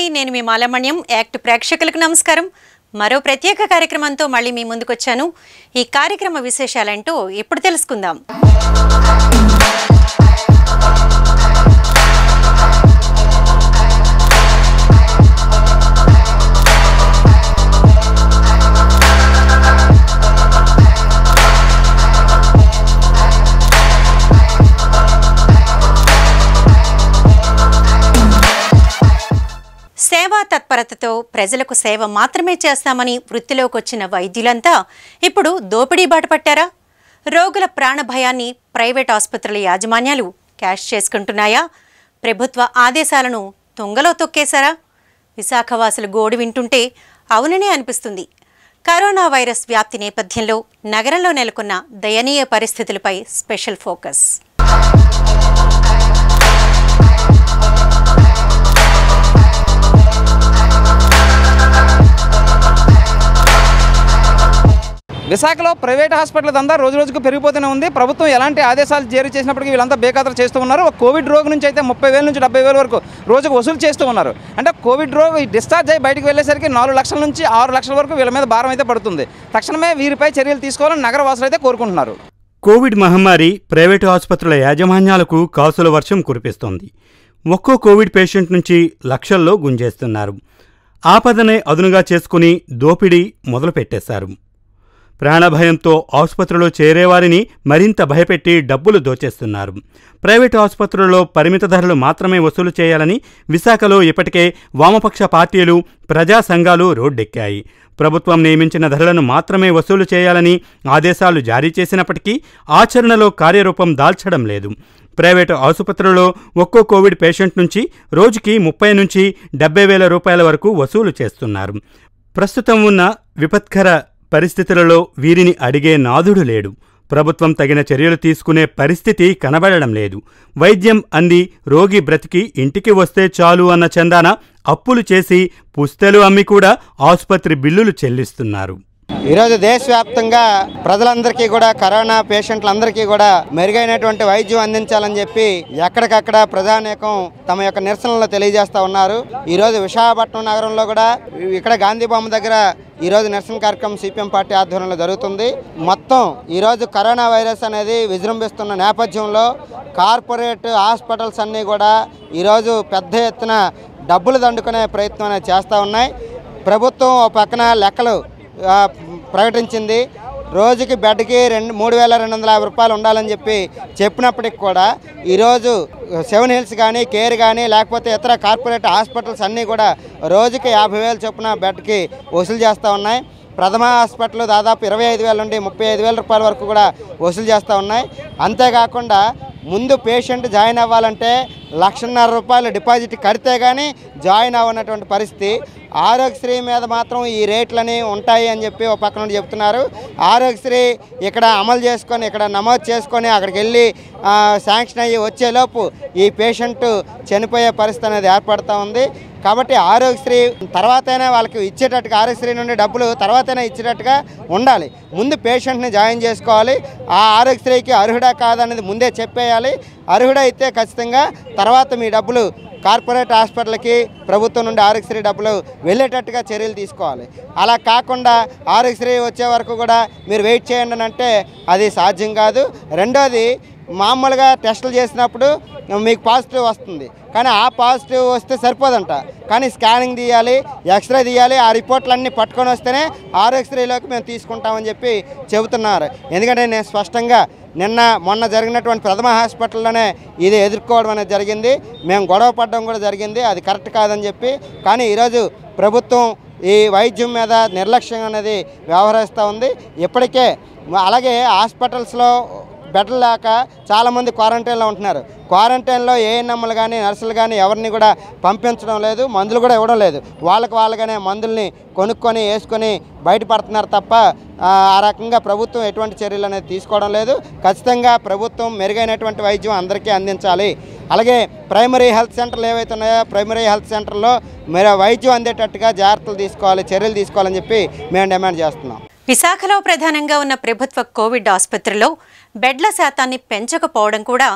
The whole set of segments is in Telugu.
హాయ్ నేను మీ మాలమణ్యం యాక్ట్ ప్రేక్షకులకు నమస్కారం మరో ప్రత్యేక కార్యక్రమంతో మళ్ళీ మీ ముందుకొచ్చాను ఈ కార్యక్రమ విశేషాలేంటో ఇప్పుడు తెలుసుకుందాం సేవా తత్పరతతో ప్రజలకు సేవ మాత్రమే చేస్తామని వృత్తిలోకి వచ్చిన వైద్యులంతా ఇప్పుడు దోపిడీ బాట పట్టారా రోగుల ప్రాణ భయాన్ని ప్రైవేట్ ఆసుపత్రుల యాజమాన్యాలు క్యాష్ చేసుకుంటున్నాయా ప్రభుత్వ ఆదేశాలను తుంగలో తొక్కేశారా విశాఖవాసులు గోడు వింటుంటే అవుననే అనిపిస్తుంది కరోనా వైరస్ వ్యాప్తి నేపథ్యంలో నగరంలో నెలకొన్న దయనీయ పరిస్థితులపై స్పెషల్ ఫోకస్ విశాఖలో ప్రైవేట్ హాస్పిటల్ దందా రోజు రోజుకు పెరిగిపోతూనే ఉంది ప్రభుత్వం ఎలాంటి ఆదేశాలు జారీ చేసినప్పటికీ వీళ్ళంతా బేఖాతరు చేస్తూ ఉన్నారు ఒక కోవిడ్ రోగి నుంచి అయితే ముప్పై వేల నుంచి డెబ్బై వేల వరకు రోజుకు వసూలు చేస్తూ ఉన్నారు అంటే కోవిడ్ రోగి డిశ్చార్జ్ అయ్యి బయటకు వెళ్ళేసరికి నాలుగు లక్షల నుంచి ఆరు లక్షల వరకు వీళ్ళ మీద భారం అయితే పడుతుంది తక్షణమే వీరిపై చర్యలు తీసుకోవాలని నగర వాసులు అయితే కోరుకుంటున్నారు కోవిడ్ మహమ్మారి ప్రైవేటు ఆసుపత్రుల యాజమాన్యాలకు కాసుల వర్షం కురిపిస్తోంది ఒక్కో కోవిడ్ పేషెంట్ నుంచి లక్షల్లో గుంజేస్తున్నారు ఆపదనే అదునుగా చేసుకుని దోపిడీ మొదలుపెట్టేశారు ప్రాణభయంతో ఆసుపత్రిలో చేరేవారిని మరింత భయపెట్టి డబ్బులు దోచేస్తున్నారు ప్రైవేటు ఆసుపత్రుల్లో పరిమిత ధరలు మాత్రమే వసూలు చేయాలని విశాఖలో ఇప్పటికే వామపక్ష పార్టీలు ప్రజా సంఘాలు రోడ్డెక్కాయి ప్రభుత్వం నియమించిన ధరలను మాత్రమే వసూలు చేయాలని ఆదేశాలు జారీ చేసినప్పటికీ ఆచరణలో కార్యరూపం దాల్చడం లేదు ప్రైవేటు ఆసుపత్రుల్లో ఒక్కో కోవిడ్ పేషెంట్ నుంచి రోజుకి ముప్పై నుంచి డెబ్బై వేల రూపాయల వరకు వసూలు చేస్తున్నారు ప్రస్తుతం ఉన్న విపత్కర పరిస్థితులలో వీరిని అడిగే నాదుడు లేడు ప్రభుత్వం తగిన చర్యలు తీసుకునే పరిస్థితి కనబడడం లేదు వైద్యం అంది రోగి బ్రతికి ఇంటికి వస్తే చాలు అన్న చందాన అప్పులు చేసి పుస్తెలు అమ్మి కూడా ఆసుపత్రి బిల్లులు చెల్లిస్తున్నారు ఈరోజు దేశవ్యాప్తంగా ప్రజలందరికీ కూడా కరోనా పేషెంట్లందరికీ కూడా మెరుగైనటువంటి వైద్యం అందించాలని చెప్పి ఎక్కడికక్కడ ప్రజానేకం తమ యొక్క నిరసనలు తెలియజేస్తా ఉన్నారు ఈరోజు విశాఖపట్నం నగరంలో కూడా ఇక్కడ గాంధీ బొమ్మ దగ్గర ఈరోజు నిరసన కార్యక్రమం సిపిఎం పార్టీ ఆధ్వర్యంలో జరుగుతుంది మొత్తం ఈరోజు కరోనా వైరస్ అనేది విజృంభిస్తున్న నేపథ్యంలో కార్పొరేట్ హాస్పిటల్స్ అన్నీ కూడా ఈరోజు పెద్ద ఎత్తున డబ్బులు దండుకునే ప్రయత్నం అనేది చేస్తూ ఉన్నాయి ప్రభుత్వం ఓ పక్కన లెక్కలు ఆ, ప్రకటించింది రోజుకి బెడ్కి రెండు మూడు వేల రెండు వందల యాభై రూపాయలు ఉండాలని చెప్పి చెప్పినప్పటికి కూడా ఈరోజు సెవెన్ హిల్స్ కానీ కేర్ కానీ లేకపోతే ఇతర కార్పొరేట్ హాస్పిటల్స్ అన్నీ కూడా రోజుకి యాభై వేలు చొప్పున బెడ్కి వసూలు చేస్తూ ఉన్నాయి ప్రథమ హాస్పిటల్ దాదాపు ఇరవై ఐదు వేల నుండి ముప్పై ఐదు వేల రూపాయల వరకు కూడా వసూలు చేస్తూ ఉన్నాయి అంతేకాకుండా ముందు పేషెంట్ జాయిన్ అవ్వాలంటే లక్షన్నర రూపాయలు డిపాజిట్ కడితే కానీ జాయిన్ అవ్వనటువంటి పరిస్థితి ఆరోగ్యశ్రీ మీద మాత్రం ఈ రేట్లని ఉంటాయి అని చెప్పి ఒక పక్క నుండి చెప్తున్నారు ఆరోగ్యశ్రీ ఇక్కడ అమలు చేసుకొని ఇక్కడ నమోదు చేసుకొని అక్కడికి వెళ్ళి ఆ, శాంక్షన్ అయ్యి వచ్చేలోపు ఈ పేషెంట్ చనిపోయే పరిస్థితి అనేది ఏర్పడుతూ ఉంది కాబట్టి ఆరోగ్యశ్రీ తర్వాతైనా వాళ్ళకి ఇచ్చేటట్టుగా ఆరోగ్యశ్రీ నుండి డబ్బులు తర్వాతైనా ఇచ్చేటట్టుగా ఉండాలి ముందు పేషెంట్ని జాయిన్ చేసుకోవాలి ఆ ఆరోగ్యశ్రీకి అర్హుడా కాదనేది ముందే చెప్పేయాలి అర్హుడైతే ఖచ్చితంగా తర్వాత మీ డబ్బులు కార్పొరేట్ హాస్పిటల్కి ప్రభుత్వం నుండి ఆరోగ్యశ్రీ డబ్బులు వెళ్ళేటట్టుగా చర్యలు తీసుకోవాలి అలా కాకుండా ఆరోగ్యశ్రీ వచ్చే వరకు కూడా మీరు వెయిట్ చేయండి అని అంటే అది సాధ్యం కాదు రెండోది మామూలుగా టెస్టులు చేసినప్పుడు మీకు పాజిటివ్ వస్తుంది కానీ ఆ పాజిటివ్ వస్తే సరిపోదంట కానీ స్కానింగ్ తీయాలి ఎక్స్రే తీయాలి ఆ రిపోర్ట్లన్నీ పట్టుకొని వస్తేనే ఆరోగ్యశ్రీలోకి మేము తీసుకుంటామని చెప్పి చెబుతున్నారు ఎందుకంటే నేను స్పష్టంగా నిన్న మొన్న జరిగినటువంటి ప్రథమ హాస్పిటల్లోనే ఇది ఎదుర్కోవడం అనేది జరిగింది మేము గొడవ పడడం కూడా జరిగింది అది కరెక్ట్ కాదని చెప్పి కానీ ఈరోజు ప్రభుత్వం ఈ వైద్యం మీద నిర్లక్ష్యం అనేది వ్యవహరిస్తూ ఉంది ఇప్పటికే అలాగే హాస్పిటల్స్లో బెడ్లు లేక చాలామంది క్వారంటైన్లో ఉంటున్నారు క్వారంటైన్లో ఏఎన్ఎంలు కానీ నర్సులు కానీ ఎవరిని కూడా పంపించడం లేదు మందులు కూడా ఇవ్వడం లేదు వాళ్ళకి వాళ్ళగానే మందుల్ని కొనుక్కొని వేసుకొని బయటపడుతున్నారు తప్ప ఆ ఆ రకంగా ప్రభుత్వం ఎటువంటి చర్యలు అనేది తీసుకోవడం లేదు ఖచ్చితంగా ప్రభుత్వం మెరుగైనటువంటి వైద్యం అందరికీ అందించాలి అలాగే ప్రైమరీ హెల్త్ సెంటర్లు ఏవైతే ఉన్నాయో ప్రైమరీ హెల్త్ సెంటర్లో మరి వైద్యం అందేటట్టుగా జాగ్రత్తలు తీసుకోవాలి చర్యలు తీసుకోవాలని చెప్పి మేము డిమాండ్ చేస్తున్నాం విశాఖలో ప్రధానంగా ఉన్న ప్రభుత్వ కోవిడ్ ఆసుపత్రిలో బెడ్ల శాతాన్ని పెంచకపోవడం కూడా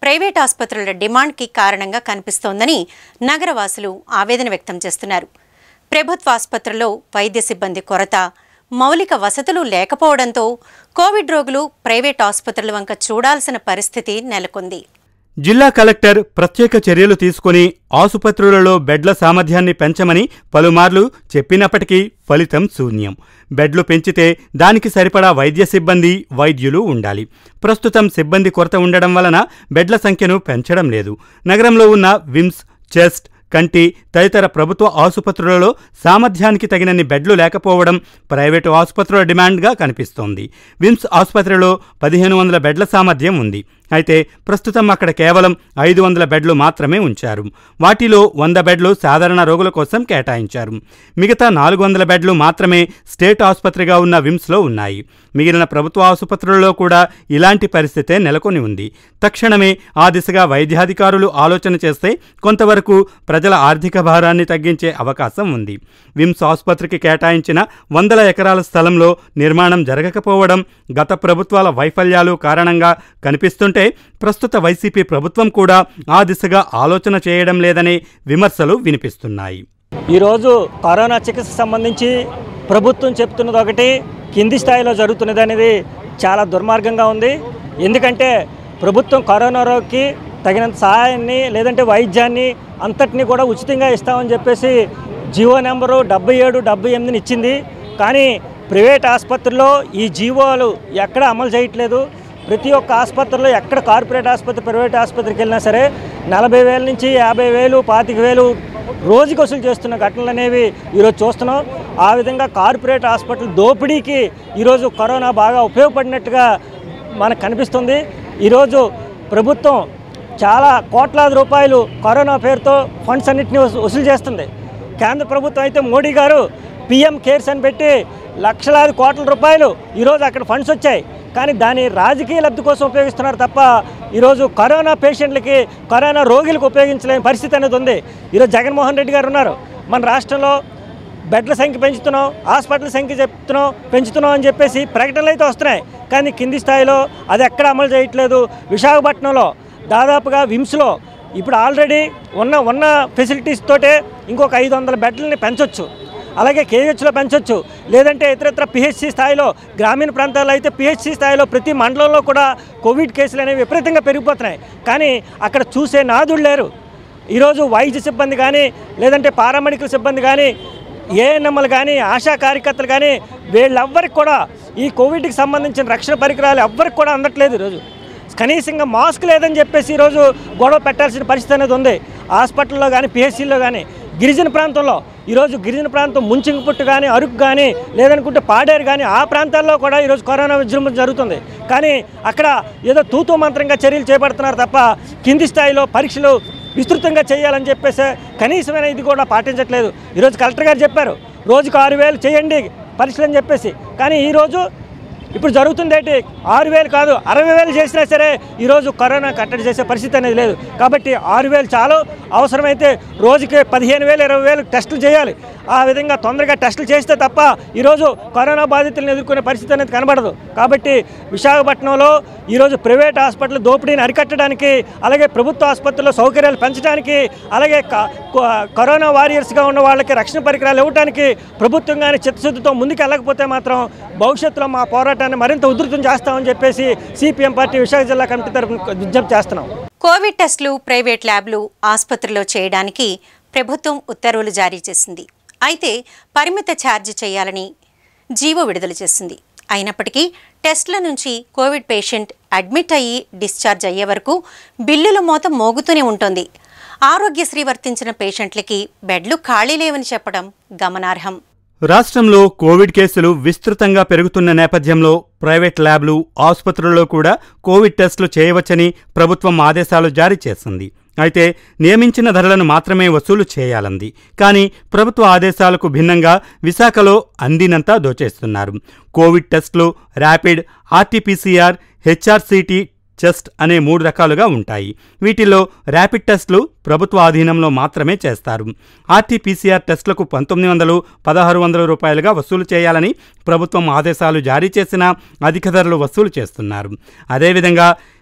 ప్రైవేట్ ఆసుపత్రుల డిమాండ్కి కారణంగా కనిపిస్తోందని నగరవాసులు ఆవేదన వ్యక్తం చేస్తున్నారు ప్రభుత్వ ఆసుపత్రుల్లో వైద్య సిబ్బంది కొరత మౌలిక వసతులు లేకపోవడంతో కోవిడ్ రోగులు ప్రైవేట్ ఆసుపత్రుల వంక చూడాల్సిన పరిస్థితి నెలకొంది జిల్లా కలెక్టర్ ప్రత్యేక చర్యలు తీసుకుని ఆసుపత్రులలో బెడ్ల సామర్థ్యాన్ని పెంచమని పలుమార్లు చెప్పినప్పటికీ ఫలితం శూన్యం బెడ్లు పెంచితే దానికి సరిపడా వైద్య సిబ్బంది వైద్యులు ఉండాలి ప్రస్తుతం సిబ్బంది కొరత ఉండడం వలన బెడ్ల సంఖ్యను పెంచడం లేదు నగరంలో ఉన్న విమ్స్ చెస్ట్ కంటి తదితర ప్రభుత్వ ఆసుపత్రులలో సామర్థ్యానికి తగినన్ని బెడ్లు లేకపోవడం ప్రైవేటు ఆసుపత్రుల డిమాండ్గా కనిపిస్తోంది విమ్స్ ఆసుపత్రిలో పదిహేను వందల బెడ్ల సామర్థ్యం ఉంది అయితే ప్రస్తుతం అక్కడ కేవలం ఐదు వందల బెడ్లు మాత్రమే ఉంచారు వాటిలో వంద బెడ్లు సాధారణ రోగుల కోసం కేటాయించారు మిగతా నాలుగు వందల బెడ్లు మాత్రమే స్టేట్ ఆసుపత్రిగా ఉన్న విమ్స్లో ఉన్నాయి మిగిలిన ప్రభుత్వ ఆసుపత్రుల్లో కూడా ఇలాంటి పరిస్థితే నెలకొని ఉంది తక్షణమే ఆ దిశగా వైద్యాధికారులు ఆలోచన చేస్తే కొంతవరకు ప్రజల ఆర్థిక భారాన్ని తగ్గించే అవకాశం ఉంది విమ్స్ ఆసుపత్రికి కేటాయించిన వందల ఎకరాల స్థలంలో నిర్మాణం జరగకపోవడం గత ప్రభుత్వాల వైఫల్యాలు కారణంగా కనిపిస్తుంటే ప్రస్తుత వైసీపీ ప్రభుత్వం కూడా ఆ దిశగా ఆలోచన చేయడం లేదనే విమర్శలు వినిపిస్తున్నాయి ఈరోజు కరోనా చికిత్సకు సంబంధించి ప్రభుత్వం చెప్తున్నది ఒకటి కింది స్థాయిలో జరుగుతున్నది అనేది చాలా దుర్మార్గంగా ఉంది ఎందుకంటే ప్రభుత్వం కరోనా రోగికి తగినంత సహాయాన్ని లేదంటే వైద్యాన్ని అంతటినీ కూడా ఉచితంగా ఇస్తామని చెప్పేసి జీవో నెంబరు డెబ్బై ఏడు డెబ్బై ఎనిమిదిని ఇచ్చింది కానీ ప్రైవేట్ ఆసుపత్రుల్లో ఈ జీవోలు ఎక్కడ అమలు చేయట్లేదు ప్రతి ఒక్క ఆసుపత్రిలో ఎక్కడ కార్పొరేట్ ఆసుపత్రి ప్రైవేట్ ఆసుపత్రికి వెళ్ళినా సరే నలభై వేల నుంచి యాభై వేలు పాతిక వేలు రోజుకి వసూలు చేస్తున్న ఘటనలు అనేవి ఈరోజు చూస్తున్నాం ఆ విధంగా కార్పొరేట్ హాస్పిటల్ దోపిడీకి ఈరోజు కరోనా బాగా ఉపయోగపడినట్టుగా మనకు కనిపిస్తుంది ఈరోజు ప్రభుత్వం చాలా కోట్లాది రూపాయలు కరోనా పేరుతో ఫండ్స్ అన్నింటినీ వసూ- వసూలు చేస్తుంది కేంద్ర ప్రభుత్వం అయితే మోడీ గారు పిఎం కేర్స్ అని పెట్టి లక్షలాది కోట్ల రూపాయలు ఈరోజు అక్కడ ఫండ్స్ వచ్చాయి కానీ దాని రాజకీయ లబ్ధి కోసం ఉపయోగిస్తున్నారు తప్ప ఈరోజు కరోనా పేషెంట్లకి కరోనా రోగులకు ఉపయోగించలేని పరిస్థితి అనేది ఉంది ఈరోజు జగన్మోహన్ రెడ్డి గారు ఉన్నారు మన రాష్ట్రంలో బెడ్ల సంఖ్య పెంచుతున్నాం హాస్పిటల్ సంఖ్య చెప్తున్నాం పెంచుతున్నాం అని చెప్పేసి ప్రకటనలు అయితే వస్తున్నాయి కానీ కింది స్థాయిలో అది ఎక్కడ అమలు చేయట్లేదు విశాఖపట్నంలో దాదాపుగా విమ్స్లో ఇప్పుడు ఆల్రెడీ ఉన్న ఉన్న ఫెసిలిటీస్ తోటే ఇంకొక ఐదు వందల బెడ్లని పెంచొచ్చు అలాగే కేహెచ్లో పెంచొచ్చు లేదంటే ఇతరత్ర పిహెచ్సి స్థాయిలో గ్రామీణ ప్రాంతాల్లో అయితే పిహెచ్సి స్థాయిలో ప్రతి మండలంలో కూడా కోవిడ్ కేసులు అనేవి విపరీతంగా పెరిగిపోతున్నాయి కానీ అక్కడ చూసే నాదుడు లేరు ఈరోజు వైద్య సిబ్బంది కానీ లేదంటే పారామెడికల్ సిబ్బంది కానీ ఏఎన్ఎంలు కానీ ఆశా కార్యకర్తలు కానీ వీళ్ళెవ్వరికి కూడా ఈ కోవిడ్కి సంబంధించిన రక్షణ పరికరాలు ఎవ్వరికి కూడా అందట్లేదు ఈరోజు కనీసంగా మాస్క్ లేదని చెప్పేసి ఈరోజు గొడవ పెట్టాల్సిన పరిస్థితి అనేది ఉంది హాస్పిటల్లో కానీ పిహెచ్సిలో కానీ గిరిజన ప్రాంతంలో ఈరోజు గిరిజన ప్రాంతం ముంచింగిపుట్టు కానీ అరకు కానీ లేదనుకుంటే పాడేరు కానీ ఆ ప్రాంతాల్లో కూడా ఈరోజు కరోనా విజృంభణ జరుగుతుంది కానీ అక్కడ ఏదో తూతూ మంత్రంగా చర్యలు చేపడుతున్నారు తప్ప కింది స్థాయిలో పరీక్షలు విస్తృతంగా చేయాలని చెప్పేసి కనీసమైన ఇది కూడా పాటించట్లేదు ఈరోజు కలెక్టర్ గారు చెప్పారు రోజుకు ఆరు వేలు చేయండి పరీక్షలు అని చెప్పేసి కానీ ఈరోజు ఇప్పుడు జరుగుతుంది ఏంటి ఆరు వేలు కాదు అరవై వేలు చేసినా సరే ఈరోజు కరోనా కట్టడి చేసే పరిస్థితి అనేది లేదు కాబట్టి ఆరు వేలు చాలు అవసరమైతే రోజుకి పదిహేను వేలు ఇరవై వేలు టెస్టులు చేయాలి ఆ విధంగా తొందరగా టెస్టులు చేస్తే తప్ప ఈరోజు కరోనా బాధితులను ఎదుర్కొనే పరిస్థితి అనేది కనబడదు కాబట్టి విశాఖపట్నంలో ఈరోజు ప్రైవేట్ హాస్పిటల్ దోపిడీని అరికట్టడానికి అలాగే ప్రభుత్వ ఆసుపత్రుల్లో సౌకర్యాలు పెంచడానికి అలాగే క- క- కరోనా వారియర్స్గా ఉన్న వాళ్ళకి రక్షణ పరికరాలు ఇవ్వడానికి ప్రభుత్వం కానీ చిత్తశుద్ధితో ముందుకు వెళ్ళకపోతే మాత్రం భవిష్యత్తులో మా పోరాటాన్ని మరింత ఉధృతం చేస్తామని చెప్పేసి సిపిఎం పార్టీ విశాఖ జిల్లా కమిటీ తరఫున విజ్ఞప్తి చేస్తున్నాం కోవిడ్ టెస్టులు ప్రైవేట్ ల్యాబ్లు ఆసుపత్రిలో చేయడానికి ప్రభుత్వం ఉత్తర్వులు జారీ చేసింది అయితే పరిమిత ఛార్జ్ చేయాలని జీవో విడుదల చేసింది అయినప్పటికీ టెస్టుల నుంచి కోవిడ్ పేషెంట్ అడ్మిట్ అయ్యి డిశ్చార్జ్ అయ్యే వరకు బిల్లుల మోత మోగుతూనే ఉంటుంది ఆరోగ్యశ్రీ వర్తించిన పేషెంట్లకి బెడ్లు ఖాళీ లేవని చెప్పడం గమనార్హం రాష్ట్రంలో కోవిడ్ కేసులు విస్తృతంగా పెరుగుతున్న నేపథ్యంలో ప్రైవేట్ ల్యాబ్లు ఆసుపత్రుల్లో కూడా కోవిడ్ టెస్టులు చేయవచ్చని ప్రభుత్వం ఆదేశాలు జారీ చేసింది అయితే నియమించిన ధరలను మాత్రమే వసూలు చేయాలంది కానీ ప్రభుత్వ ఆదేశాలకు భిన్నంగా విశాఖలో అందినంతా దోచేస్తున్నారు కోవిడ్ టెస్టులు ర్యాపిడ్ ఆర్టీపీసీఆర్ హెచ్ఆర్సీటీ చెస్ట్ అనే మూడు రకాలుగా ఉంటాయి వీటిల్లో ర్యాపిడ్ టెస్టులు ప్రభుత్వ ఆధీనంలో మాత్రమే చేస్తారు ఆర్టీపీసీఆర్ టెస్టులకు పంతొమ్మిది వందలు పదహారు వందల రూపాయలుగా వసూలు చేయాలని ప్రభుత్వం ఆదేశాలు జారీ చేసినా అధిక ధరలు వసూలు చేస్తున్నారు అదేవిధంగా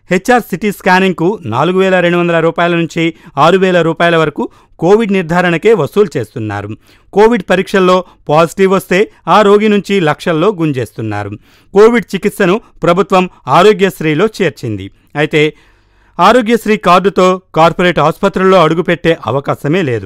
హెచ్ఆర్ సిటీ స్కానింగ్కు నాలుగు వేల రెండు వందల రూపాయల నుంచి ఆరు వేల రూపాయల వరకు కోవిడ్ నిర్ధారణకే వసూలు చేస్తున్నారు కోవిడ్ పరీక్షల్లో పాజిటివ్ వస్తే ఆ రోగి నుంచి లక్షల్లో గుంజేస్తున్నారు కోవిడ్ చికిత్సను ప్రభుత్వం ఆరోగ్యశ్రీలో చేర్చింది అయితే ఆరోగ్యశ్రీ కార్డుతో కార్పొరేట్ ఆసుపత్రుల్లో అడుగుపెట్టే అవకాశమే లేదు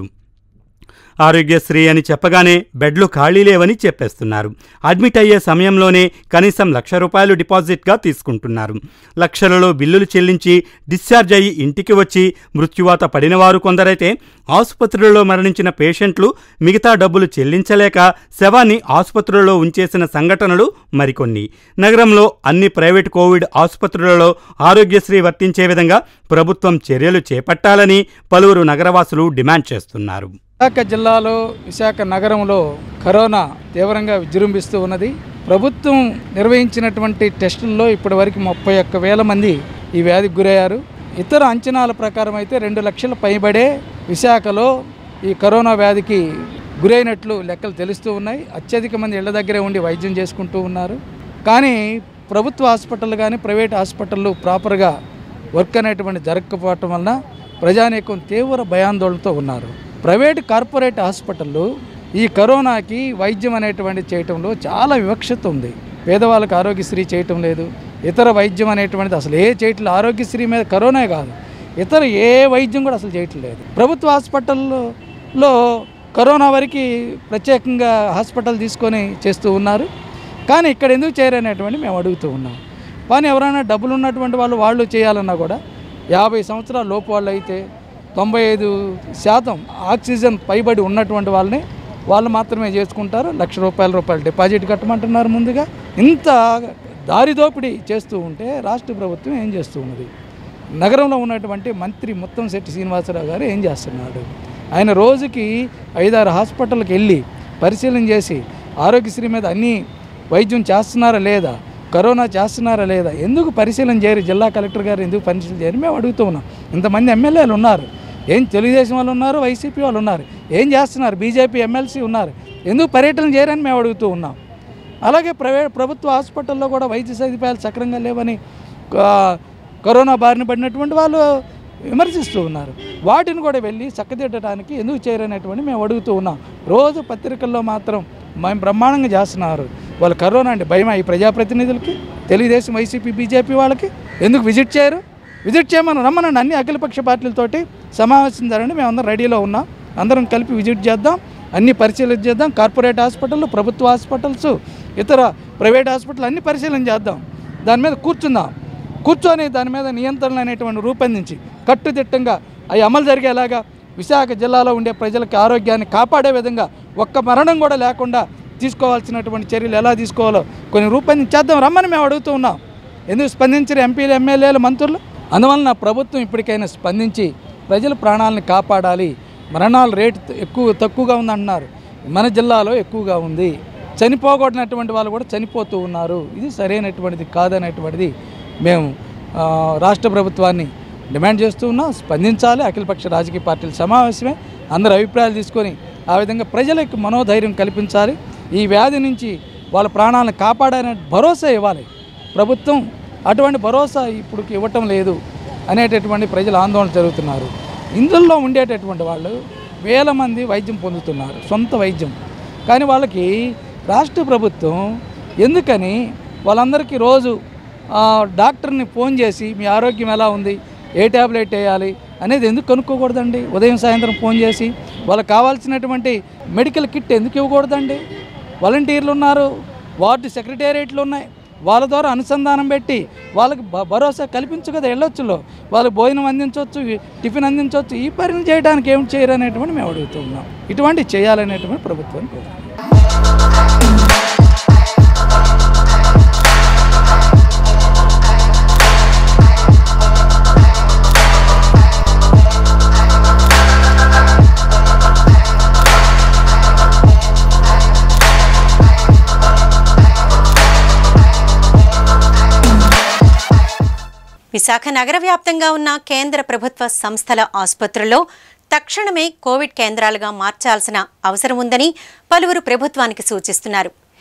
ఆరోగ్యశ్రీ అని చెప్పగానే బెడ్లు ఖాళీ లేవని చెప్పేస్తున్నారు అడ్మిట్ అయ్యే సమయంలోనే కనీసం లక్ష రూపాయలు డిపాజిట్గా తీసుకుంటున్నారు లక్షలలో బిల్లులు చెల్లించి డిశ్చార్జ్ అయ్యి ఇంటికి వచ్చి మృత్యువాత పడినవారు కొందరైతే ఆసుపత్రులలో మరణించిన పేషెంట్లు మిగతా డబ్బులు చెల్లించలేక శవాన్ని ఆసుపత్రులలో ఉంచేసిన సంఘటనలు మరికొన్ని నగరంలో అన్ని ప్రైవేట్ కోవిడ్ ఆసుపత్రులలో ఆరోగ్యశ్రీ వర్తించే విధంగా ప్రభుత్వం చర్యలు చేపట్టాలని పలువురు నగరవాసులు డిమాండ్ చేస్తున్నారు విశాఖ జిల్లాలో విశాఖ నగరంలో కరోనా తీవ్రంగా విజృంభిస్తూ ఉన్నది ప్రభుత్వం నిర్వహించినటువంటి టెస్టుల్లో ఇప్పటివరకు ముప్పై ఒక్క వేల మంది ఈ వ్యాధికి గురయ్యారు ఇతర అంచనాల ప్రకారం అయితే రెండు లక్షల పైబడే విశాఖలో ఈ కరోనా వ్యాధికి గురైనట్లు లెక్కలు తెలుస్తూ ఉన్నాయి అత్యధిక మంది ఇళ్ల దగ్గరే ఉండి వైద్యం చేసుకుంటూ ఉన్నారు కానీ ప్రభుత్వ హాస్పిటల్ కానీ ప్రైవేట్ హాస్పిటళ్ళు ప్రాపర్గా వర్క్ అనేటువంటి జరగకపోవటం వలన ప్రజానీకం తీవ్ర భయాందోళనతో ఉన్నారు ప్రైవేట్ కార్పొరేట్ హాస్పిటళ్ళు ఈ కరోనాకి వైద్యం అనేటువంటి చేయటంలో చాలా వివక్షత ఉంది పేదవాళ్ళకి ఆరోగ్యశ్రీ చేయటం లేదు ఇతర వైద్యం అనేటువంటిది అసలు ఏ చేయట్లేదు ఆరోగ్యశ్రీ మీద కరోనా కాదు ఇతర ఏ వైద్యం కూడా అసలు చేయటం లేదు ప్రభుత్వ హాస్పిటల్లో కరోనా వరకు ప్రత్యేకంగా హాస్పిటల్ తీసుకొని చేస్తూ ఉన్నారు కానీ ఇక్కడ ఎందుకు చేయరనేటువంటి మేము అడుగుతూ ఉన్నాం కానీ ఎవరైనా డబ్బులు ఉన్నటువంటి వాళ్ళు వాళ్ళు చేయాలన్నా కూడా యాభై సంవత్సరాల లోపు వాళ్ళు అయితే తొంభై ఐదు శాతం ఆక్సిజన్ పైబడి ఉన్నటువంటి వాళ్ళని వాళ్ళు మాత్రమే చేసుకుంటారు లక్ష రూపాయల రూపాయలు డిపాజిట్ కట్టమంటున్నారు ముందుగా ఇంత దారి దోపిడీ చేస్తూ ఉంటే రాష్ట్ర ప్రభుత్వం ఏం చేస్తూ ఉన్నది నగరంలో ఉన్నటువంటి మంత్రి ముత్తంశెట్టి శ్రీనివాసరావు గారు ఏం చేస్తున్నాడు ఆయన రోజుకి ఐదారు హాస్పిటల్కి వెళ్ళి పరిశీలన చేసి ఆరోగ్యశ్రీ మీద అన్ని వైద్యం చేస్తున్నారా లేదా కరోనా చేస్తున్నారా లేదా ఎందుకు పరిశీలన చేయరు జిల్లా కలెక్టర్ గారు ఎందుకు పరిశీలన చేయరు మేము అడుగుతూ ఉన్నాం ఇంతమంది ఎమ్మెల్యేలు ఉన్నారు ఏం తెలుగుదేశం వాళ్ళు ఉన్నారు వైసీపీ వాళ్ళు ఉన్నారు ఏం చేస్తున్నారు బీజేపీ ఎమ్మెల్సీ ఉన్నారు ఎందుకు పర్యటన చేయరని మేము అడుగుతూ ఉన్నాం అలాగే ప్రైవేట్ ప్రభుత్వ హాస్పిటల్లో కూడా వైద్య సదుపాయాలు సక్రంగా లేవని ఆ, కరోనా బారిన పడినటువంటి వాళ్ళు విమర్శిస్తూ ఉన్నారు వాటిని కూడా వెళ్ళి చక్కదిద్దడానికి ఎందుకు చేయరనేటువంటి మేము అడుగుతూ ఉన్నాం రోజు పత్రికల్లో మాత్రం మేము బ్రహ్మాండంగా చేస్తున్నారు వాళ్ళు కరోనా అంటే భయమా ఈ ప్రజాప్రతినిధులకి తెలుగుదేశం వైసీపీ బీజేపీ వాళ్ళకి ఎందుకు విజిట్ చేయరు విజిట్ చేయమని రమ్మనండి అన్ని అఖిలపక్ష పార్టీలతోటి సమావేశం జరగండి మేమందరం రెడీలో ఉన్నాం అందరం కలిపి విజిట్ చేద్దాం అన్ని పరిశీలన చేద్దాం కార్పొరేట్ హాస్పిటల్ ప్రభుత్వ హాస్పిటల్స్ ఇతర ప్రైవేట్ హాస్పిటల్ అన్ని పరిశీలన చేద్దాం దాని మీద కూర్చుందాం కూర్చొని దాని మీద నియంత్రణ అనేటువంటి రూపొందించి కట్టుదిట్టంగా అవి అమలు జరిగేలాగా విశాఖ జిల్లాలో ఉండే ప్రజలకు ఆరోగ్యాన్ని కాపాడే విధంగా ఒక్క మరణం కూడా లేకుండా తీసుకోవాల్సినటువంటి చర్యలు ఎలా తీసుకోవాలో కొన్ని రూపొందించేద్దాం రమ్మని మేము అడుగుతూ ఉన్నాం ఎందుకు స్పందించరు ఎంపీలు ఎమ్మెల్యేలు మంత్రులు అందువలన ప్రభుత్వం ఇప్పటికైనా స్పందించి ప్రజల ప్రాణాలను కాపాడాలి మరణాల రేటు ఎక్కువ తక్కువగా ఉందంటున్నారు మన జిల్లాలో ఎక్కువగా ఉంది చనిపోకూడనటువంటి వాళ్ళు కూడా చనిపోతూ ఉన్నారు ఇది సరైనటువంటిది కాదనేటువంటిది మేము ఆ, రాష్ట్ర ప్రభుత్వాన్ని డిమాండ్ చేస్తూ ఉన్నాం స్పందించాలి అఖిలపక్ష రాజకీయ పార్టీల సమావేశమే అందరి అభిప్రాయాలు తీసుకొని ఆ విధంగా ప్రజలకు మనోధైర్యం కల్పించాలి ఈ వ్యాధి నుంచి వాళ్ళ ప్రాణాలను కాపాడనే భరోసా ఇవ్వాలి ప్రభుత్వం అటువంటి భరోసా ఇప్పుడు ఇవ్వటం లేదు అనేటటువంటి ప్రజలు ఆందోళన జరుగుతున్నారు ఇందులో ఉండేటటువంటి వాళ్ళు వేల మంది వైద్యం పొందుతున్నారు సొంత వైద్యం కానీ వాళ్ళకి రాష్ట్ర ప్రభుత్వం ఎందుకని వాళ్ళందరికీ రోజు ఆ, డాక్టర్ని ఫోన్ చేసి మీ ఆరోగ్యం ఎలా ఉంది ఏ ట్యాబ్లెట్ వేయాలి అనేది ఎందుకు కనుక్కోకూడదండి ఉదయం సాయంత్రం ఫోన్ చేసి వాళ్ళకి కావాల్సినటువంటి మెడికల్ కిట్ ఎందుకు ఇవ్వకూడదండి వాలంటీర్లు ఉన్నారు వార్డు సెక్రటేరియట్లు ఉన్నాయి వాళ్ళ ద్వారా అనుసంధానం పెట్టి వాళ్ళకి భ- భరోసా కల్పించు కదా వెళ్ళొచ్చులో వాళ్ళకి భోజనం అందించవచ్చు టిఫిన్ అందించవచ్చు ఈ పనులు చేయడానికి ఏం చేయరు అనేటువంటి మేము అడుగుతున్నాం ఇటువంటి చేయాలనేటువంటి ప్రభుత్వాన్ని కోరుతున్నాం విశాఖ నగర వ్యాప్తంగా ఉన్న కేంద్ర ప్రభుత్వ సంస్థల ఆసుపత్రుల్లో తక్షణమే కోవిడ్ కేంద్రాలుగా మార్చాల్సిన అవసరం ఉందని పలువురు ప్రభుత్వానికి సూచిస్తున్నారు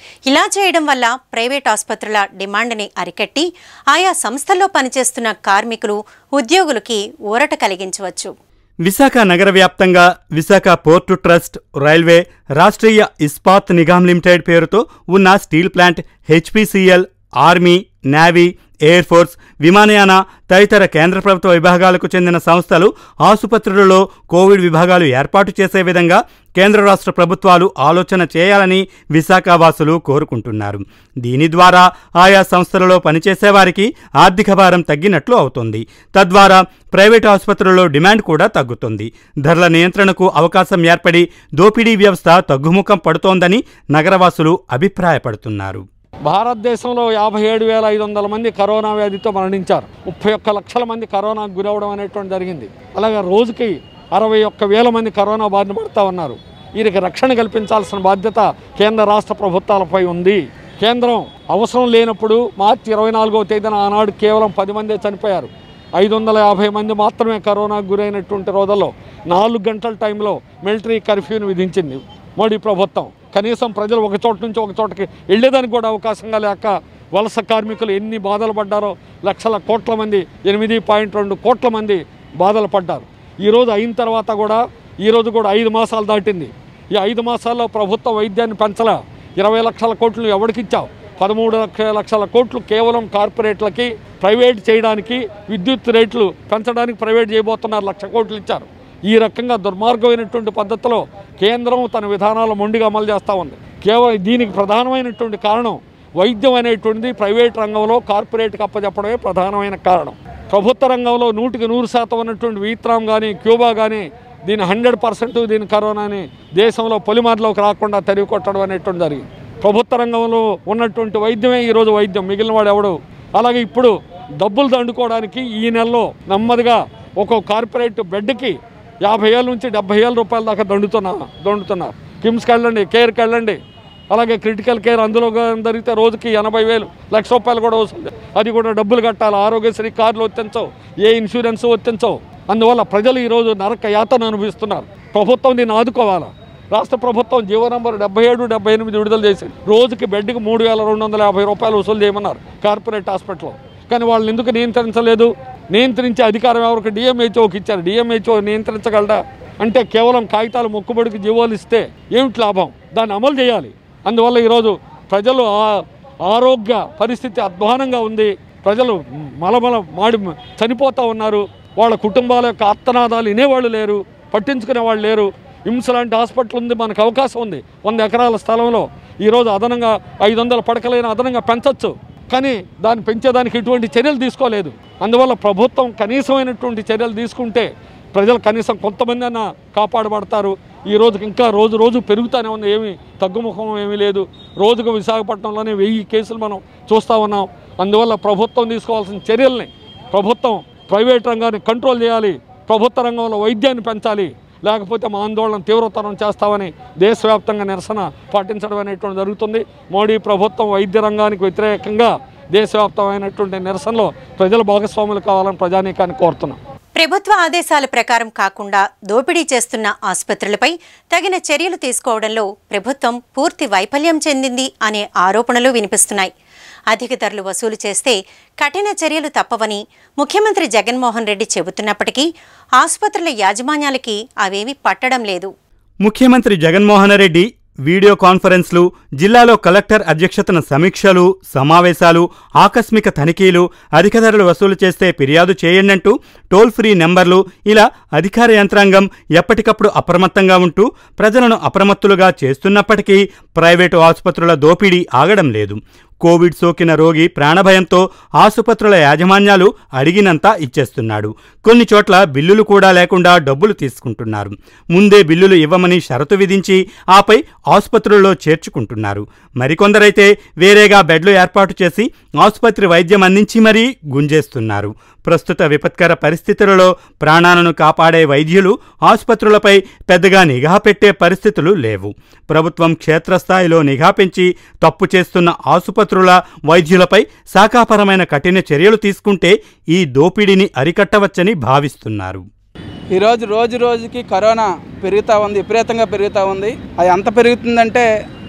ఇలా చేయడం వల్ల ప్రైవేట్ ఆసుపత్రుల డిమాండ్ని అరికట్టి ఆయా సంస్థల్లో పనిచేస్తున్న కార్మికులు ఉద్యోగులకి ఊరట కలిగించవచ్చు విశాఖ నగర వ్యాప్తంగా Visakha port trust railway Rashtriya Ispat Nigam limited పేరుతో ఉన్న steel plant HPCL army navy air force విమానయాన తదితర కేంద్ర ప్రభుత్వ విభాగాలకు చెందిన సంస్థలు ఆసుపత్రులలో కోవిడ్ విభాగాలు ఏర్పాటు చేసే విధంగా కేంద్ర రాష్ట్ర ప్రభుత్వాలు ఆలోచన చేయాలని విశాఖ వాసులు కోరుకుంటున్నారు దీని ద్వారా ఆయా సంస్థలలో పనిచేసే వారికి ఆర్థిక భారం తగ్గినట్లు అవుతుంది తద్వారా ప్రైవేటు ఆసుపత్రుల్లో డిమాండ్ కూడా తగ్గుతుంది ధరల నియంత్రణకు అవకాశం ఏర్పడి దోపిడీ వ్యవస్థ తగ్గుముఖం పడుతోందని నగరవాసులు అభిప్రాయపడుతున్నారు భారతదేశంలో యాభై ఏడు వేల ఐదు వందల మంది కరోనా వ్యాధితో మరణించారు ముప్పై ఒక్క లక్షల మంది కరోనాకు గురవడం అనేటువంటి జరిగింది అలాగే రోజుకి అరవై ఒక్క వేల మంది కరోనా బారిన పడుతూ ఉన్నారు వీరికి రక్షణ కల్పించాల్సిన బాధ్యత కేంద్ర రాష్ట్ర ప్రభుత్వాలపై ఉంది కేంద్రం అవసరం లేనప్పుడు మార్చి ఇరవై నాలుగవ తేదీన ఆనాడు కేవలం పది మందే చనిపోయారు ఐదు వందల యాభై మంది మాత్రమే కరోనాకు గురైనటువంటి రోజుల్లో నాలుగు గంటల టైంలో మిలిటరీ కర్ఫ్యూని విధించింది మోడీ ప్రభుత్వం కనీసం ప్రజలు ఒక చోట నుంచి ఒక చోటకి వెళ్ళేదానికి కూడా అవకాశంగా లేక వలస కార్మికులు ఎన్ని బాధలు పడ్డారో లక్షల కోట్ల మంది ఎనిమిది పాయింట్ రెండు కోట్ల మంది బాధలు పడ్డారు ఈరోజు అయిన తర్వాత కూడా ఈరోజు కూడా ఐదు మాసాలు దాటింది ఈ ఐదు మాసాల్లో ప్రభుత్వ వైద్యాన్ని పెంచలా ఇరవై లక్షల కోట్లు ఎవరికిచ్చావు పదమూడు లక్ష లక్షల కోట్లు కేవలం కార్పొరేట్లకి ప్రైవేట్ చేయడానికి విద్యుత్ రేట్లు పెంచడానికి ప్రైవేట్ చేయబోతున్నారు లక్ష కోట్లు ఇచ్చారు ఈ రకంగా దుర్మార్గమైనటువంటి పద్ధతిలో కేంద్రం తన విధానాలు మొండిగా అమలు చేస్తూ ఉంది కేవలం దీనికి ప్రధానమైనటువంటి కారణం వైద్యం అనేటువంటిది ప్రైవేట్ రంగంలో కార్పొరేట్కి అప్పచెప్పడమే ప్రధానమైన కారణం ప్రభుత్వ రంగంలో నూటికి నూరు శాతం ఉన్నటువంటి వియత్నాం కానీ క్యూబా కానీ దీని హండ్రెడ్ పర్సెంట్ దీని కరోనాని దేశంలో పొలిమార్లోకి రాకుండా తరిగి కొట్టడం అనేటువంటి జరిగింది ప్రభుత్వ రంగంలో ఉన్నటువంటి వైద్యమే ఈరోజు వైద్యం మిగిలిన వాడు ఎవడు అలాగే ఇప్పుడు డబ్బులు దండుకోవడానికి ఈ నెలలో నెమ్మదిగా ఒక కార్పొరేట్ బెడ్కి యాభై ఏళ్ళ నుంచి డెబ్బై ఏళ్ళ రూపాయల దాకా దండుతున్నా దండుతున్నారు కిమ్స్కి వెళ్ళండి కేర్కి వెళ్ళండి అలాగే క్రిటికల్ కేర్ అందులో గా- జరిగితే రోజుకి ఎనభై వేలు లక్ష రూపాయలు కూడా వస్తుంది అది కూడా డబ్బులు కట్టాలి ఆరోగ్యశ్రీ కార్డులు వర్తించవు ఏ ఇన్సూరెన్స్ వర్తించవు అందువల్ల ప్రజలు ఈరోజు నరక యాతన అనుభవిస్తున్నారు ప్రభుత్వం దీన్ని ఆదుకోవాలా రాష్ట్ర ప్రభుత్వం జీవో నంబర్ డెబ్బై ఏడు డెబ్బై ఎనిమిది విడుదల చేసింది రోజుకి బెడ్కి మూడు వేల రెండు వందల యాభై రూపాయలు వసూలు చేయమన్నారు కార్పొరేట్ హాస్పిటల్లో కానీ వాళ్ళని ఎందుకు నియంత్రించలేదు నియంత్రించే అధికారం ఎవరికి డిఎంహెచ్ఓకి ఇచ్చారు డిఎంహెచ్ఓ నియంత్రించగలడా అంటే కేవలం కాగితాలు మొక్కుబడికి జీవోలు ఇస్తే ఏమిటి లాభం దాన్ని అమలు చేయాలి అందువల్ల ఈరోజు ప్రజలు ఆ- ఆరోగ్య పరిస్థితి అధ్వానంగా ఉంది ప్రజలు మలమల మాడి చనిపోతూ ఉన్నారు వాళ్ళ కుటుంబాల యొక్క ఆత్తనాదాలు వినేవాళ్ళు లేరు పట్టించుకునే వాళ్ళు లేరు హిమ్స్ లాంటి హాస్పిటల్ ఉంది మనకు అవకాశం ఉంది వంద ఎకరాల స్థలంలో ఈరోజు అదనంగా ఐదు వందల పడకలైన అదనంగా పెంచొచ్చు కానీ దాన్ని పెంచేదానికి ఎటువంటి చర్యలు తీసుకోలేదు అందువల్ల ప్రభుత్వం కనీసమైనటువంటి చర్యలు తీసుకుంటే ప్రజలు కనీసం కొంతమంది అన్న కాపాడబడతారు ఈ రోజుకి ఇంకా రోజు రోజు పెరుగుతూనే ఉంది ఏమి తగ్గుముఖం ఏమీ లేదు రోజుకు విశాఖపట్నంలోనే వెయ్యి కేసులు మనం చూస్తూ ఉన్నాం అందువల్ల ప్రభుత్వం తీసుకోవాల్సిన చర్యల్ని ప్రభుత్వం ప్రైవేట్ రంగాన్ని కంట్రోల్ చేయాలి ప్రభుత్వ రంగంలో వైద్యాన్ని పెంచాలి లేకపోతే మా ఆందోళన తీవ్రతరం చేస్తామని దేశవ్యాప్తంగా నిరసన పాటించడం అనేటువంటి జరుగుతుంది మోడీ ప్రభుత్వం వైద్య రంగానికి వ్యతిరేకంగా దేశవ్యాప్తమైనటువంటి నిరసనలో ప్రజల భాగస్వాములు కావాలని ప్రజానీకాన్ని కోరుతున్నాం ప్రభుత్వ ఆదేశాల ప్రకారం కాకుండా దోపిడీ చేస్తున్న ఆసుపత్రులపై తగిన చర్యలు తీసుకోవడంలో ప్రభుత్వం పూర్తి వైఫల్యం చెందింది అనే ఆరోపణలు వినిపిస్తున్నాయి అధిక ధరలు వసూలు చేస్తే కఠిన చర్యలు తప్పవని ముఖ్యమంత్రి జగన్మోహన్ రెడ్డి చెబుతున్నప్పటికీ ఆసుపత్రుల యాజమాన్యాలకి అవేమీ పట్టడం లేదు ముఖ్యమంత్రి జగన్మోహన్ రెడ్డి వీడియో కాన్ఫరెన్స్లు జిల్లాలో కలెక్టర్ అధ్యక్షతన సమీక్షలు సమావేశాలు ఆకస్మిక తనిఖీలు అధిక ధరలు వసూలు చేస్తే ఫిర్యాదు చేయండంటూ టోల్ ఫ్రీ నెంబర్లు ఇలా అధికార యంత్రాంగం ఎప్పటికప్పుడు అప్రమత్తంగా ఉంటూ ప్రజలను అప్రమత్తులుగా చేస్తున్నప్పటికీ ప్రైవేటు ఆసుపత్రుల దోపిడీ ఆగడం లేదు కోవిడ్ సోకిన రోగి ప్రాణభయంతో ఆసుపత్రుల యాజమాన్యాలు అడిగినంత ఇచ్చేస్తున్నాడు కొన్ని చోట్ల బిల్లులు కూడా లేకుండా డబ్బులు తీసుకుంటున్నారు ముందే బిల్లులు ఇవ్వమని షరతు విధించి ఆపై ఆసుపత్రుల్లో చేర్చుకుంటున్నారు మరికొందరైతే వేరేగా బెడ్లు ఏర్పాటు చేసి ఆసుపత్రి వైద్యం అందించి మరీ గుంజేస్తున్నారు ప్రస్తుత విపత్కర పరిస్థితులలో ప్రాణాలను కాపాడే వైద్యులు ఆసుపత్రులపై పెద్దగా నిఘా పెట్టే పరిస్థితులు లేవు ప్రభుత్వం క్షేత్రస్థాయిలో నిఘా పెంచి తప్పు చేస్తున్న ఆసుపత్రుల వైద్యులపై శాఖాపరమైన కఠిన చర్యలు తీసుకుంటే ఈ దోపిడీని అరికట్టవచ్చని భావిస్తున్నారు ఈరోజు రోజు రోజుకి కరోనా పెరుగుతూ ఉంది విపరీతంగా పెరుగుతూ ఉంది అది ఎంత పెరుగుతుందంటే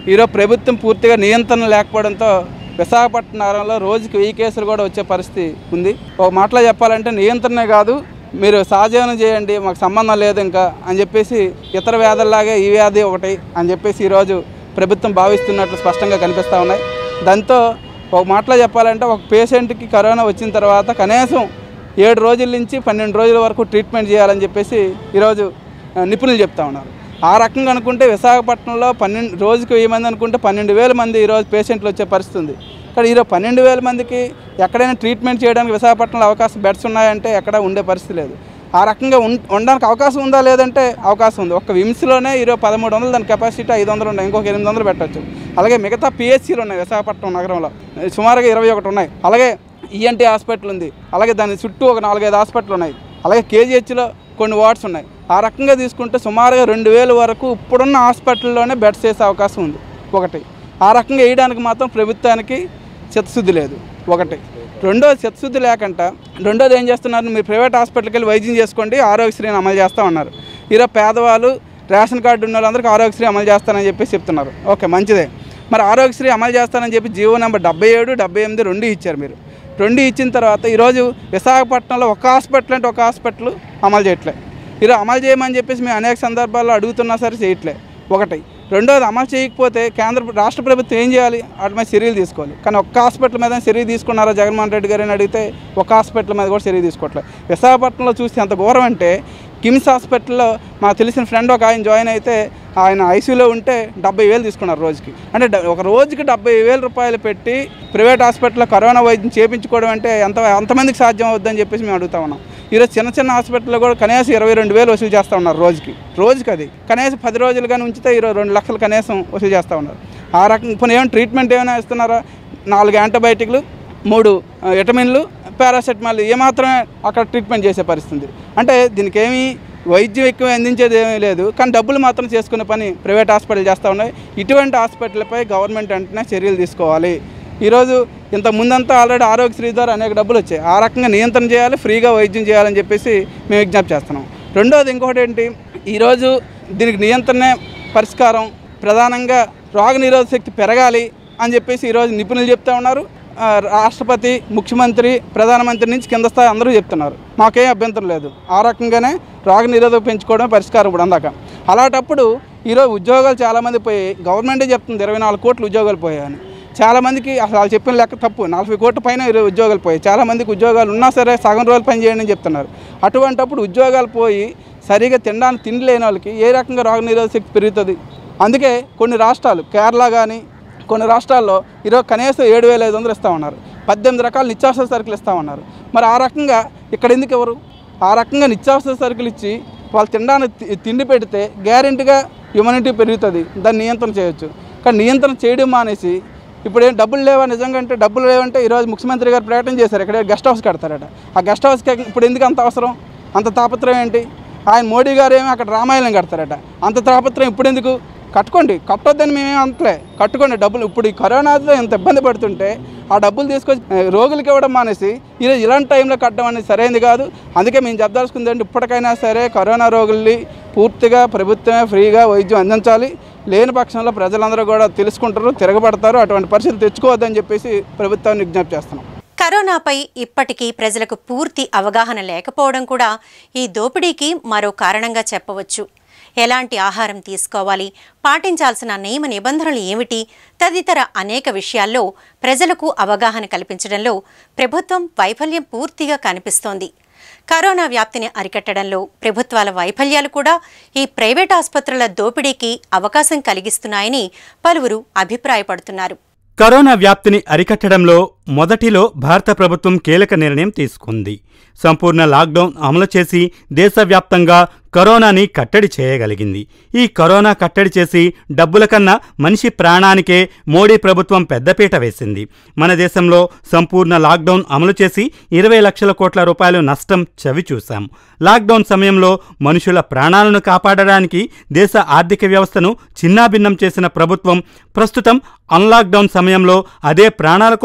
ఈరోజు ప్రభుత్వం పూర్తిగా నియంత్రణ లేకపోవడంతో విశాఖపట్నం నగరంలో రోజుకి వెయ్యి కేసులు కూడా వచ్చే పరిస్థితి ఉంది ఒక మాటలో చెప్పాలంటే నియంత్రణే కాదు మీరు సహజీవనం చేయండి మాకు సంబంధం లేదు ఇంకా అని చెప్పేసి ఇతర వ్యాధుల్లాగే ఈ వ్యాధి ఒకటి అని చెప్పేసి ఈరోజు ప్రభుత్వం భావిస్తున్నట్లు స్పష్టంగా కనిపిస్తూ ఉన్నాయి దాంతో ఒక మాటలో చెప్పాలంటే ఒక పేషెంట్కి కరోనా వచ్చిన తర్వాత కనీసం ఏడు రోజుల నుంచి పన్నెండు రోజుల వరకు ట్రీట్మెంట్ చేయాలని చెప్పేసి ఈరోజు ఆ, నిపుణులు చెప్తా ఉన్నారు ఆ రకంగా అనుకుంటే విశాఖపట్నంలో పన్నెండు రోజుకి వెయ్యి మంది అనుకుంటే పన్నెండు వేల మంది ఈరోజు పేషెంట్లు వచ్చే పరిస్థితి ఉంది కానీ ఈరోజు పన్నెండు వేల మందికి ఎక్కడైనా ట్రీట్మెంట్ చేయడానికి విశాఖపట్నంలో అవకాశం బెడ్స్ ఉన్నాయంటే ఎక్కడ ఉండే పరిస్థితి లేదు ఆ రకంగా ఉం ఉండడానికి అవకాశం ఉందా లేదంటే అవకాశం ఉంది ఒక్క విమ్స్లోనే ఈరోజు పదమూడు వందలు దాని కెపాసిటీ ఐదు వందలు ఉన్నాయి ఇంకొక ఎనిమిది వందలు పెట్టచ్చు అలాగే మిగతా పిహెచ్సీలు ఉన్నాయి విశాఖపట్నం నగరంలో సుమారుగా ఇరవై ఒకటి ఉన్నాయి అలాగే ఈఎన్టీ హాస్పిటల్ ఉంది అలాగే దాని చుట్టూ ఒక నాలుగైదు హాస్పిటల్ ఉన్నాయి అలాగే కేజీహెచ్లో కొన్ని వార్డ్స్ ఉన్నాయి ఆ రకంగా తీసుకుంటే సుమారుగా రెండు వేల వరకు ఇప్పుడున్న హాస్పిటల్లోనే బెడ్స్ వేసే అవకాశం ఉంది ఒకటి ఆ రకంగా వేయడానికి మాత్రం ప్రభుత్వానికి చిత్తశుద్ధి లేదు ఒకటి రెండోది చిత్తశుద్ధి లేకుండా రెండోది ఏం చేస్తున్నారు మీరు ప్రైవేట్ హాస్పిటల్కి వెళ్ళి వైద్యం చేసుకోండి ఆరోగ్యశ్రీని అమలు చేస్తా ఉన్నారు ఈరోజు పేదవాళ్ళు రేషన్ కార్డు ఉన్న వాళ్ళందరికీ ఆరోగ్యశ్రీ అమలు చేస్తానని చెప్పి చెప్తున్నారు ఓకే మంచిదే మరి ఆరోగ్యశ్రీ అమలు చేస్తానని చెప్పి జీవో నెంబర్ డెబ్బై ఏడు డెబ్బై ఎనిమిది రెండు ఇచ్చారు మీరు రెండు ఇచ్చిన తర్వాత ఈరోజు విశాఖపట్నంలో ఒక హాస్పిటల్ అంటే ఒక హాస్పిటల్ అమలు చేయట్లే ఈరోజు అమలు చేయమని చెప్పేసి మేము అనేక సందర్భాల్లో అడుగుతున్నా సరే చేయట్లే ఒకటి రెండోది అమలు చేయకపోతే కేంద్ర రాష్ట్ర ప్రభుత్వం ఏం చేయాలి వాటి మీద చర్యలు తీసుకోవాలి కానీ ఒక్క హాస్పిటల్ మీద చర్య తీసుకున్నారా జగన్మోహన్ రెడ్డి గారిని అడిగితే ఒక హాస్పిటల్ మీద కూడా చర్య తీసుకోవట్లేదు విశాఖపట్నంలో చూస్తే ఎంత ఘోరం అంటే కిమ్స్ హాస్పిటల్లో మాకు తెలిసిన ఫ్రెండ్ ఒక ఆయన జాయిన్ అయితే ఆయన ఐసీయూలో ఉంటే డెబ్బై వేలు తీసుకున్నారు రోజుకి అంటే డ- ఒక రోజుకి డెబ్బై వేల రూపాయలు పెట్టి ప్రైవేట్ హాస్పిటల్లో కరోనా వైద్యం చేయించుకోవడం అంటే ఎంత ఎంతమందికి సాధ్యం అవుద్దని చెప్పేసి మేము అడుగుతా ఉన్నాం ఈరోజు చిన్న చిన్న హాస్పిటల్లో కూడా కనీసం ఇరవై రెండు వేలు వసూలు చేస్తూ ఉన్నారు రోజుకి రోజుకి అది కనీసం పది రోజులు కానీ ఉంచితే ఈరోజు రెండు లక్షలు కనీసం వసూలు చేస్తూ ఉన్నారు ఆ రకం ఇప్పుడు ఏమైనా ట్రీట్మెంట్ ఏమైనా ఇస్తున్నారా నాలుగు యాంటీబయాటిక్లు మూడు ఆ, విటమిన్లు పారాసెటమాల్ ఏమాత్రమే అక్కడ ట్రీట్మెంట్ చేసే పరిస్థితి అంటే దీనికి ఏమీ వైద్యం ఎక్కువ అందించేది ఏమీ లేదు కానీ డబ్బులు మాత్రం చేసుకునే పని ప్రైవేట్ హాస్పిటల్ చేస్తూ ఉన్నాయి ఇటువంటి హాస్పిటల్పై గవర్నమెంట్ వెంటనే చర్యలు తీసుకోవాలి ఈరోజు ఇంత ముందంతా ఆల్రెడీ ఆరోగ్యశ్రీ ద్వారా అనేక డబ్బులు వచ్చాయి ఆ రకంగా నియంత్రణ చేయాలి ఫ్రీగా వైద్యం చేయాలని చెప్పేసి మేము విజ్ఞప్తి చేస్తున్నాం రెండోది ఇంకొకటి ఏంటి ఈరోజు దీనికి నియంత్రణే పరిష్కారం ప్రధానంగా రోగ నిరోధక శక్తి పెరగాలి అని చెప్పేసి ఈరోజు నిపుణులు చెప్తా ఉన్నారు ఆ, రాష్ట్రపతి ముఖ్యమంత్రి ప్రధానమంత్రి నుంచి కింద స్థాయి అందరూ చెప్తున్నారు మాకేం అభ్యంతరం లేదు ఆ రకంగానే రోగ నిరోధక పెంచుకోవడం పరిష్కారం ఇప్పుడు అందాక అలాంటప్పుడు ఈరోజు ఉద్యోగాలు చాలామంది పోయాయి గవర్నమెంటే చెప్తుంది ఇరవై నాలుగు కోట్ల ఉద్యోగాలు పోయాయని చాలామందికి అసలు వాళ్ళు చెప్పిన లెక్క తప్పు నలభై కోట్ల పైన ఈరోజు ఉద్యోగాలు పోయాయి చాలామందికి ఉద్యోగాలు ఉన్నా సరే సగం రోజులు పని చేయండి అని చెప్తున్నారు అటువంటప్పుడు ఉద్యోగాలు పోయి సరిగా తినడానికి తిండి లేని వాళ్ళకి ఏ రకంగా రోగ నిరోధక శక్తి పెరుగుతుంది అందుకే కొన్ని రాష్ట్రాలు కేరళ కానీ కొన్ని రాష్ట్రాల్లో ఈరోజు కనీసం ఏడు వేల ఐదు వందలు ఇస్తా ఉన్నారు పద్దెనిమిది రకాల నిత్యావసర సరుకులు ఇస్తా ఉన్నారు మరి ఆ రకంగా ఇక్కడ ఎందుకు ఎవరు ఆ రకంగా నిత్యావసర సరుకులు ఇచ్చి వాళ్ళు తినడానికి తి- తిండి పెడితే గ్యారెంటీగా హ్యూమనిటీ పెరుగుతుంది దాన్ని నియంత్రణ చేయొచ్చు కానీ నియంత్రణ చేయడం మానేసి ఇప్పుడు ఏం డబ్బులు లేవా నిజంగా అంటే డబ్బులు లేవంటే ఈరోజు ముఖ్యమంత్రి గారు ప్రకటన చేశారు ఇక్కడ గెస్ట్ హౌస్ కడతారట ఆ గెస్ట్ హౌస్కి ఇప్పుడు ఎందుకు అంత అవసరం అంత తాపత్రయం ఏంటి ఆయన మోడీ గారు ఏమో అక్కడ రామాయణం కడతారట అంత తాపత్రయం ఇప్పుడు ఎందుకు కట్టుకోండి కట్టొద్దని మేమేం అంతలే కట్టుకోండి డబ్బులు ఇప్పుడు ఈ కరోనాతో ఎంత ఇబ్బంది పడుతుంటే ఆ డబ్బులు తీసుకొచ్చి ఆ, రోగులకి ఇవ్వడం మానేసి ఈరోజు ఇలాంటి టైంలో కట్టడం అనేది సరైనది కాదు అందుకే మేము చెప్పదలుచుకుంది అంటే ఇప్పటికైనా సరే కరోనా రోగుల్ని పూర్తిగా ప్రభుత్వమే ఫ్రీగా వైద్యం అందించాలి లేని పక్షంలో ప్రజలందరూ కూడా తెలుసుకుంటారు తిరగబడతారు అటువంటి పరిస్థితులు తెచ్చుకోవద్దని చెప్పేసి ప్రభుత్వాన్ని విజ్ఞప్తి చేస్తున్నాం కరోనాపై ఇప్పటికీ ప్రజలకు పూర్తి అవగాహన లేకపోవడం కూడా ఈ దోపిడీకి మరో కారణంగా చెప్పవచ్చు ఎలాంటి ఆహారం తీసుకోవాలి పాటించాల్సిన నియమ నిబంధనలు ఏమిటి తదితర అనేక విషయాల్లో ప్రజలకు అవగాహన కల్పించడంలో ప్రభుత్వం వైఫల్యం పూర్తిగా కనిపిస్తోంది కరోనా వ్యాప్తిని అరికట్టడంలో ప్రభుత్వాల వైఫల్యాలు కూడా ఈ ప్రైవేట్ ఆసుపత్రుల దోపిడీకి అవకాశం కలిగిస్తున్నాయని పలువురు అభిప్రాయపడుతున్నారు కరోనా వ్యాప్తిని అరికట్టడంలో మొదటిలో భారత ప్రభుత్వం కీలక నిర్ణయం తీసుకుంది సంపూర్ణ లాక్డౌన్ అమలు చేసి దేశవ్యాప్తంగా కరోనాని కట్టడి చేయగలిగింది ఈ కరోనా కట్టడి చేసి డబ్బుల కన్నా మనిషి ప్రాణానికే మోడీ ప్రభుత్వం పెద్దపీట వేసింది మన దేశంలో సంపూర్ణ లాక్డౌన్ అమలు చేసి ఇరవై లక్షల కోట్ల రూపాయలు నష్టం చవి చూశాం లాక్డౌన్ సమయంలో మనుషుల ప్రాణాలను కాపాడడానికి దేశ ఆర్థిక వ్యవస్థను చిన్నాభిన్నం చేసిన ప్రభుత్వం ప్రస్తుతం అన్లాక్డౌన్ సమయంలో అదే ప్రాణాల కోసం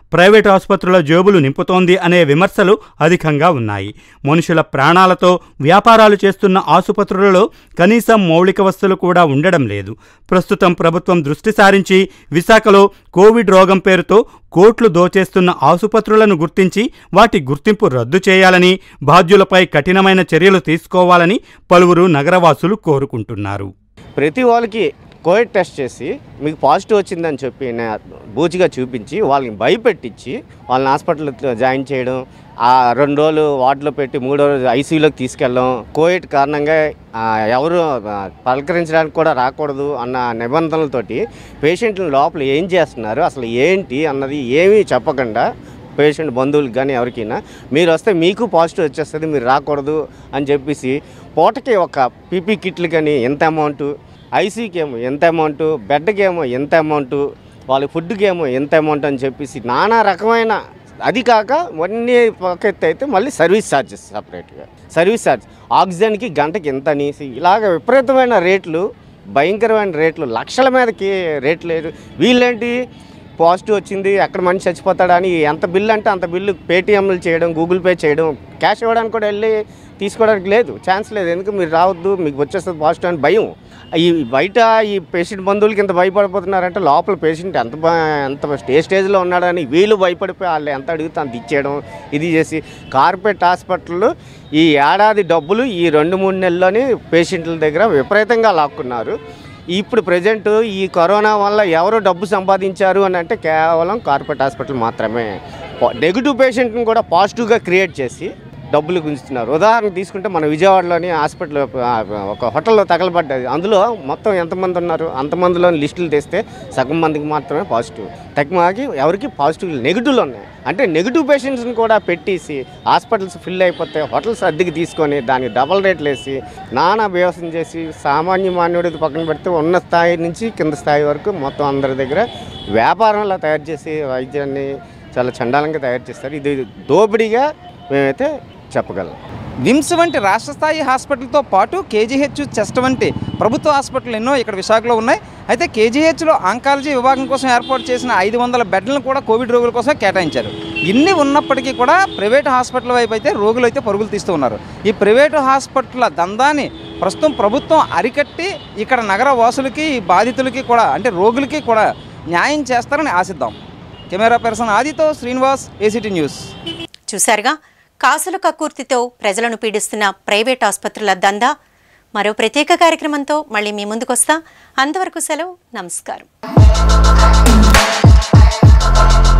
ప్రైవేటు ఆసుపత్రుల జేబులు నింపుతోంది అనే విమర్శలు అధికంగా ఉన్నాయి మనుషుల ప్రాణాలతో వ్యాపారాలు చేస్తున్న ఆసుపత్రులలో కనీసం మౌలిక వస్తువులు కూడా ఉండడం లేదు ప్రస్తుతం ప్రభుత్వం దృష్టి సారించి విశాఖలో కోవిడ్ రోగం పేరుతో కోట్లు దోచేస్తున్న ఆసుపత్రులను గుర్తించి వాటి గుర్తింపు రద్దు చేయాలని బాధ్యులపై కఠినమైన చర్యలు తీసుకోవాలని పలువురు నగరవాసులు కోరుకుంటున్నారు ప్రతి వాళ్ళకి కోవిడ్ టెస్ట్ చేసి మీకు పాజిటివ్ వచ్చిందని చెప్పి నా- బూచిగా చూపించి వాళ్ళని భయపెట్టించి వాళ్ళని హాస్పిటల్లో జాయిన్ చేయడం ఆ రెండు రోజులు వార్డులో పెట్టి మూడో రోజు ఐసీయూలోకి తీసుకెళ్ళడం కోవిడ్ కారణంగా ఆ, ఎవరు ఆ, పలకరించడానికి కూడా రాకూడదు అన్న నిబంధనలతోటి పేషెంట్ల లోపల ఏం చేస్తున్నారు అసలు ఏంటి అన్నది ఏమీ చెప్పకుండా పేషెంట్ బంధువులకు కానీ ఎవరికైనా మీరు వస్తే మీకు పాజిటివ్ వచ్చేస్తుంది మీరు రాకూడదు అని చెప్పేసి పూటకి ఒక పీపీ కిట్లు కానీ ఎంత అమౌంట్ ఐసీకి ఏమో ఎంత అమౌంట్ బెడ్కి ఏమో ఎంత అమౌంట్ వాళ్ళ ఫుడ్కి ఏమో ఎంత అమౌంట్ అని చెప్పేసి నానా రకమైన అది కాక అన్ని పకెత్తి అయితే మళ్ళీ సర్వీస్ ఛార్జెస్ సపరేట్గా సర్వీస్ ఛార్జ్ ఆక్సిజన్కి గంటకి ఎంత అనేసి ఇలాగ విపరీతమైన రేట్లు భయంకరమైన రేట్లు లక్షల మీదకి రేట్లు లేదు వీళ్ళేంటి పాజిటివ్ వచ్చింది ఎక్కడ మనిషి చచ్చిపోతాడని ఎంత బిల్లు అంటే అంత బిల్లు పేటీఎంలు చేయడం గూగుల్ పే చేయడం క్యాష్ ఇవ్వడానికి కూడా వెళ్ళి తీసుకోవడానికి లేదు ఛాన్స్ లేదు ఎందుకు మీరు రావద్దు మీకు వచ్చేస్తుంది పాజిటివ్ అని భయం ఈ బయట ఈ పేషెంట్ బంధువులకి ఎంత భయపడిపోతున్నారంటే లోపల పేషెంట్ ఎంత బ- ఎంత ఏ స్టేజ్లో ఉన్నాడని వీళ్ళు భయపడిపోయి వాళ్ళు ఎంత అడిగితే అంత ఇచ్చేయడం ఇది చేసి కార్పొరేట్ హాస్పిటల్లో ఈ ఏడాది డబ్బులు ఈ రెండు మూడు నెలల్లోనే పేషెంట్ల దగ్గర విపరీతంగా లాక్కున్నారు ఇప్పుడు ప్రజెంట్ ఈ కరోనా వల్ల ఎవరు డబ్బు సంపాదించారు అని అంటే కేవలం కార్పొరేట్ హాస్పిటల్ మాత్రమే నెగిటివ్ పేషెంట్ని కూడా పాజిటివ్గా క్రియేట్ చేసి డబ్బులు గుంజుతున్నారు ఉదాహరణ తీసుకుంటే మన విజయవాడలోని హాస్పిటల్ ఆ, ఒక హోటల్లో తగలబడ్డది అందులో మొత్తం ఎంతమంది ఉన్నారు అంతమందిలో లిస్టులు తెస్తే సగం మందికి మాత్రమే పాజిటివ్ తగ్గిమాకి ఎవరికి పాజిటివ్ నెగిటివ్లు ఉన్నాయి అంటే నెగిటివ్ పేషెంట్స్ని కూడా పెట్టేసి హాస్పిటల్స్ ఫిల్ అయిపోతే హోటల్స్ అద్దెకి తీసుకొని దానికి డబల్ రేట్లు వేసి నానా వ్యవసాయం చేసి సామాన్య మానవుడికి పక్కన పెడితే ఉన్న స్థాయి నుంచి కింద స్థాయి వరకు మొత్తం అందరి దగ్గర వ్యాపారంలా తయారు చేసి వైద్యాన్ని చాలా చండాలంగా తయారు చేస్తారు ఇది దోపిడీగా మేమైతే చెప్పగలం విమ్స్ వంటి రాష్ట్ర స్థాయి హాస్పిటల్తో పాటు కేజీహెచ్ చెస్ట్ వంటి ప్రభుత్వ హాస్పిటల్ ఎన్నో ఇక్కడ విశాఖలో ఉన్నాయి అయితే కేజీహెచ్లో ఆంకాలజీ విభాగం కోసం ఏర్పాటు చేసిన ఐదు వందల బెడ్లను కూడా కోవిడ్ రోగుల కోసం కేటాయించారు ఇన్ని ఉన్నప్పటికీ కూడా ప్రైవేటు హాస్పిటల్ వైపు అయితే రోగులు అయితే పరుగులు తీస్తూ ఉన్నారు ఈ ప్రైవేటు హాస్పిటల్ దందాన్ని ప్రస్తుతం ప్రభుత్వం అరికట్టి ఇక్కడ నగర వాసులకి ఈ బాధితులకి కూడా అంటే రోగులకి కూడా న్యాయం చేస్తారని ఆశిద్దాం కెమెరా పర్సన్ ఆదితో శ్రీనివాస్ ఏసీటీ న్యూస్ చూశారుగా కాసుల కక్కుర్తితో ప్రజలను పీడిస్తున్న ప్రైవేట్ ఆసుపత్రుల దందా మరో ప్రత్యేక కార్యక్రమంతో మళ్ళీ మీ ముందుకొస్తా అంతవరకు సెలవు నమస్కారం